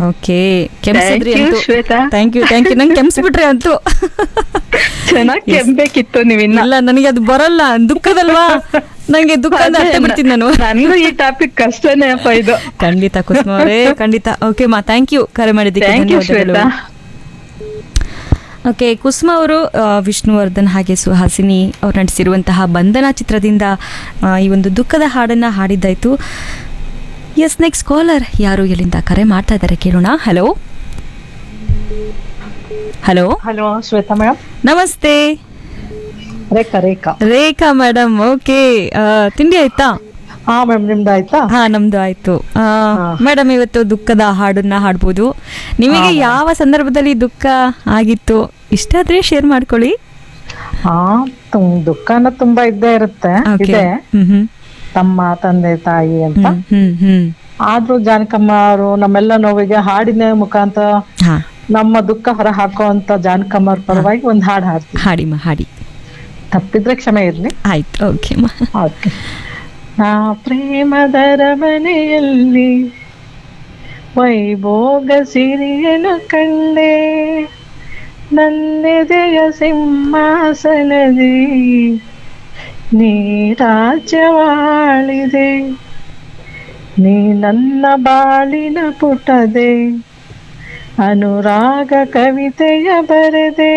Okay ಕೆಮ್ಸಿದ್ರಿ Thank you, ಅಂತೂ Shweta. Thank you thank you ನಂಗೆ ಕೆಮ್ಸ್ಬಿಟ್ರಿ ಅಂತೂ ಚೆನ್ನಾಗಿ ಕೆಮ್ಬೇಕಿತ್ತು ನೀವಿನ್ನ ಇಲ್ಲ ನನಗೆ ಅದು ಬರಲ್ಲ ದುಃಖದಲ್ವಾ ನಂಗೆ ದುಃಖ ಅಂದ್ರೆ ಅತ್ತೆ ಬಿಡ್ತೀನಿ ನಾನು ನನ್ಗೂ ಈ ಟಾಪಿಕ್ ಕಷ್ಟನೇ ಅಪ್ಪ ಇದು ಖಂಡಿತ ಕುಸುಮ ಅವರೇ ಖಂಡಿತ ಓಕೆ ಮಾ ಥ್ಯಾಂಕ್ ಯು ಕರೆ ಮಾಡಿದ್ದಕ್ಕೆ ಥ್ಯಾಂಕ್ ಯು ಧನ್ಯವಾದಗಳು ಶ್ವೇತಾ ಓಕೆ ಕುಸುಮ ಅವರು ಆ, ವಿಷ್ಣುವರ್ಧನ್ ಹಾಗೆ ಸುಹಾಸಿನಿ ಅವ್ರು ನಟಿಸಿರುವಂತಹ ಬಂಧನ ಚಿತ್ರದಿಂದ ಆ, ಈ ಒಂದು ದುಃಖದ ಹಾಡನ್ನ ಹಾಡಿದ್ದಾಯ್ತು ಎಸ್ ನೆಕ್ಸ್ಟ್ ಕಾಲರ್ ಯಾರು ಎಲ್ಲಿಂದ ಕರೆ ಮಾಡ್ತಾ ಇದ್ದಾರೆ ಕೇಳೋಣ hello hello hello Shweta madam ನಮಸ್ತೆ ರೇಖಾ ರೇಖಾ ರೇಖಾ ಮೇಡಮ್ ಓಕೆ ತಿಂಡಿ ಆಯ್ತಾ ಹಾ ಮೇಡಮ್ ನಿಮ್ದು ಆಯ್ತಾ ಹಾ ನಮ್ದು ಆಯ್ತು ಹಾ. ಮೇಡಮ್ ಇವತ್ತು ದುಃಖದ ಹಾಡನ್ನ ಹಾಡ್ಬೋದು ನಿಮಗೆ ಯಾವ ಸಂದರ್ಭದಲ್ಲಿ ದುಃಖ ಆಗಿತ್ತು ಇಷ್ಟ ಆದ್ರೆ ಶೇರ್ ಮಾಡ್ಕೊಳ್ಳಿ ಹಾ ತುಂ- ದುಃಖನ ತುಂಬಾ ಇದ್ದೇ ಇರುತ್ತೆ ಓಕೆ ಇದೆ ಹ್ಮ್ ಹ್ಮ್ ತಮ್ಮ ತಂದೆ ತಾಯಿ ಅಂತ ಹ್ಮ್ ಹ್ಮ್ ಹ್ಮ್ ಆದ್ರೂ ಜಾನಕಮ್ಮ ಅವರು ನಮ್ಮೆಲ್ಲ ನೋವಿಗೆ ಹಾಡಿನ ಮುಖಾಂತರ ಹಾ ನಮ್ಮ ದುಃಖ ಹೊರ ಹಾಕುವಂತ ಜಾನಕಮ್ಮ ಅವ್ರ ಪರವಾಗಿ ಒಂದ್ ಹಾಡ್ ಹಾಡ್ತೀನಿ ಹಾಡಿಮ್ಮ ಹಾಡಿ ತಪ್ಪಿದ್ರೆ ಕ್ಷಮೆ ಇರ್ಲಿ ಆಯ್ತು ಓಕೆ ಓಕೆ ನಾ ಪ್ರೇಮದರ ಮನೆಯಲ್ಲಿ ವೈಭೋಗ ಸಿರಿಯನು ಕಂಡೆ ನನ್ನೆದೆಯ ಸಿಂಹಾಸನದಿ ನೀ ರಾಜ್ಯವಾಳಿದೆ ನೀ ನನ್ನ ಬಾಳಿನ ಪುಟದೆ ಅನುರಾಗ ಕವಿತೆಯ ಬರೆದೆ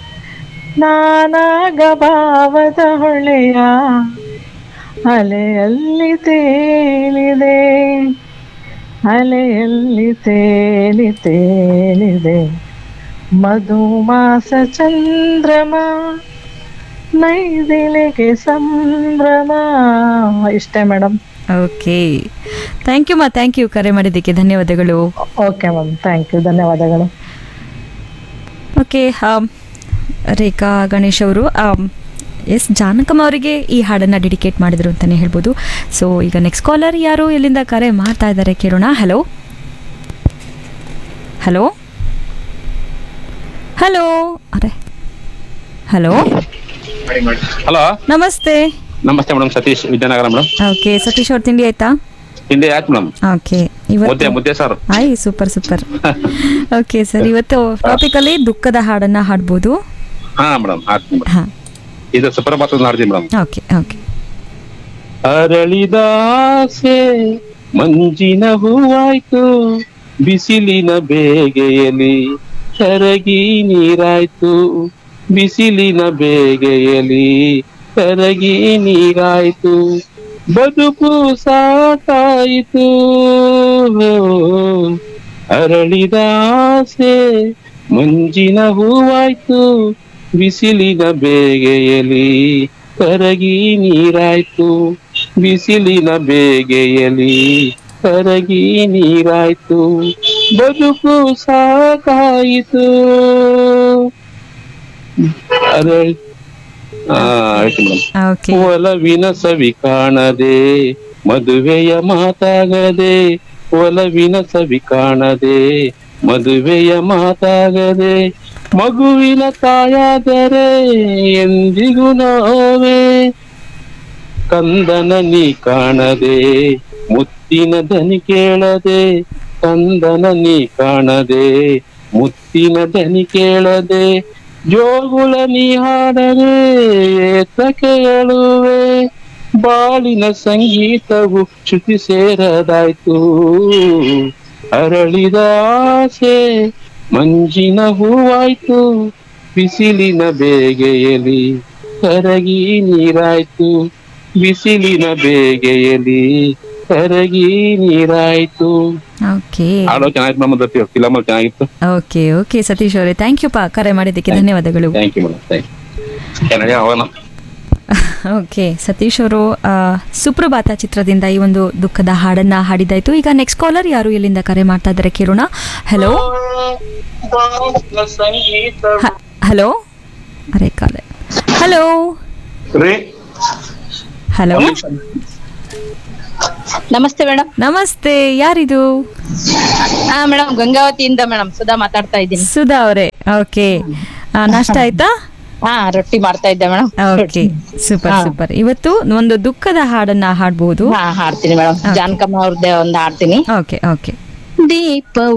ನಾನಾಗ ಭಾವದ ಹೊಳೆಯ ಅಲೆಯಲ್ಲಿ ತೇಲಿದೆ ಅಲೆಯಲ್ಲಿ ತೇಲಿ ತೇಲಿದೆ ಮಧುಮಾಸ ಚಂದ್ರಮ ನೈದಿಲೆಗೆ ಸಂಭ್ರಮ ಇಷ್ಟೇ ಮೇಡಮ್ ಓಕೆ ಥ್ಯಾಂಕ್ ಯು ಮಾ ಥ್ಯಾಂಕ್ ಯು ಕರೆ ಮಾಡಿದ್ದಕ್ಕೆ ಧನ್ಯವಾದಗಳು ಓಕೆ ಮ್ಯಾಮ್ ಥ್ಯಾಂಕ್ ಯು ಧನ್ಯವಾದಗಳು ಓಕೆ ರೇಖಾ ಗಣೇಶ್ ಅವರು ಎಸ್ ಜಾನಕಮ್ಮ ಅವರಿಗೆ ಈ ಹಾಡನ್ನು ಡೆಡಿಕೇಟ್ ಮಾಡಿದ್ರು ಅಂತಲೇ ಹೇಳ್ಬೋದು ಸೊ ಈಗ ನೆಕ್ಸ್ಟ್ ಕಾಲರ್ ಯಾರು ಎಲ್ಲಿಂದ ಕರೆ ಮಾಡ್ತಾ ಇದ್ದಾರೆ ಕೇಳೋಣ ಹಲೋ ಹಲೋ ಹಲೋ ಅರೆ ಹಲೋ ಹಲೋ ನಮಸ್ತೆ ನಮಸ್ತೆ madam Satish Vidyanagar madam okay Satish ಅವ್ರ ತಿಂಡಿ ಆಯ್ತಾ ತಿಂಡಿ ಆಯ್ತು ಮೇಡಮ್ ಓಕೆ ಮುದ್ದೆ ಇವತ್ತು ಮುದ್ದೆ ಸರ್ ಆಯ್ ಸೂಪರ್ ಸೂಪರ್ ಓಕೆ ಸರ್ ಇವತ್ತು ಟಾಪಿಕ್ ಅಲ್ಲಿ ದುಃಖದ ಹಾಡನ್ನ ಹಾಡ್ಬೋದು ಹಾ ಮೇಡಮ್ ಆಯ್ತು ಮೇಡಮ್ ಹಾ ಇದು ಸುಪ್ರಭಾತ ಹಾಡ್ತೀನಿ ಮೇಡಮ್ ಓಕೆ ಓಕೆ ಅರಳಿದ ಆಸೆ ಮಂಜಿನ ಹೂವಾಯ್ತು ಬಿಸಿಲಿನ ಬೇಗೆಯಲಿ ಕರಗಿ ನೀರಾಯ್ತು ಬಿಸಿಲಿನ ಬೇಗೆಯಲಿ ಕರಗಿ ನೀರಾಯ್ತು ಬದುಕು ಸಾಕಾಯಿತು ಅರಳಿದ ಆಸೆ ಮಂಜಿನ ಹೂವಾಯ್ತು ಬಿಸಿಲಿನ ಬೇಗೆಯಲಿ ಕರಗಿ ನೀರಾಯ್ತು ಬಿಸಿಲಿನ ಬೇಗೆಯಲಿ ಕರಗಿ ನೀರಾಯ್ತು ಬದುಕು ಸಾಕಾಯಿತು ಅರಳ್ ಆ ಆಯ್ತು ಮೇಡಮ್ ಓಕೆ ಒಲವಿನ ಸವಿ ಕಾಣದೆ ಮದುವೆಯ ಮಾತಾಗದೆ ಒಲವಿನ ಸವಿ ಕಾಣದೆ ಮದುವೆಯ ಮಾತಾಗದೆ ಮಗುವಿನ ತಾಯಾದರೆ ಎಂದಿಗೂ ನೋವೇ ಕಂದನ ನೀ ಕಾಣದೆ ಮುತ್ತಿನ ದನಿ ಕೇಳದೆ ಕಂದನ ನೀ ಕಾಣದೆ ಮುತ್ತಿನ ದನಿ ಕೇಳದೆ ಜೋಗುಳ ನೀ ಹಾಡದೆ ಏತಕ್ಕೆ ಹೇಳುವೆ ಬಾಳಿನ ಸಂಗೀತವು ಶ್ರುತಿ ಸೇರದಾಯ್ತು ಅರಳಿದ ಆಸೆ ಮಂಜಿನ ಹೂವಾಯ್ತು ಬಿಸಿಲಿನ ಬೇಗೆಯಲಿ ಕರಗಿ ನೀರಾಯ್ತು ಬಿಸಿಲಿನ ಬೇಗೆಯಲಿ ಕರಗಿ ನೀರಾಯ್ತು ಓಕೆ ಹಾಡೋ ಚೆನ್ನಾಗಿತ್ತು ನಮ್ಮ ಫಿಲಮ್ ಚೆನ್ನಾಗಿತ್ತು ಓಕೆ ಓಕೆ ಸತೀಶ್ ಅವರೇ ಥ್ಯಾಂಕ್ ಯು ಪಾ ಕರೆ ಮಾಡಿದ್ದಕ್ಕೆ ಧನ್ಯವಾದಗಳು thank you madam thank you Kannada ಅವನ ಓಕೆ ಸತೀಶ್ ಅವರು ಆ, ಸುಪ್ರಭಾತ ಚಿತ್ರದಿಂದ ಈ ಒಂದು ದುಃಖದ ಹಾಡನ್ನ ಹಾಡಿದಾಯ್ತು ಈಗ ನೆಕ್ಸ್ಟ್ ಕಾಲರ್ ಯಾರು ಎಲ್ಲಿಂದ ಕರೆ ಮಾಡ್ತಾ ಇದ್ದಾರೆ ಕೇಳೋಣ ಹಲೋ ಹಲೋ ಅರೆ ಕಾಲೆ ಹಲೋ ರೀ ಹಲೋ ನಮಸ್ತೆ ಮೇಡಮ್ ನಮಸ್ತೆ ಯಾರಿದು ಹಾ ಮೇಡಮ್ ಗಂಗಾವತಿಯಿಂದ ಮೇಡಮ್ ಸುಧಾ ಮಾತಾಡ್ತಾ ಇದ್ದೀನಿ ಸುಧಾ ಅವರೇ ಓಕೆ ನಾಷ್ಟ ಆಯ್ತಾ ಹಾ ರೊಟ್ಟಿ ಮಾಡ್ತಾ ಇದ್ದೆ ಮೇಡಮ್ ಓಕೆ ಸೂಪರ್ ಹಾ. ಸೂಪರ್ ಇವತ್ತು ಒಂದು ದುಃಖದ ಹಾಡನ್ನ ಹಾಡ್ಬೋದು ಹಾ ಹಾಡ್ತೀನಿ ಮೇಡಮ್ ಜಾನಕಮ್ಮ ಅವ್ರದ್ದೇ ಒಂದ್ ಹಾಡ್ತೀನಿ ಓಕೆ ಓಕೆ ದೀಪವು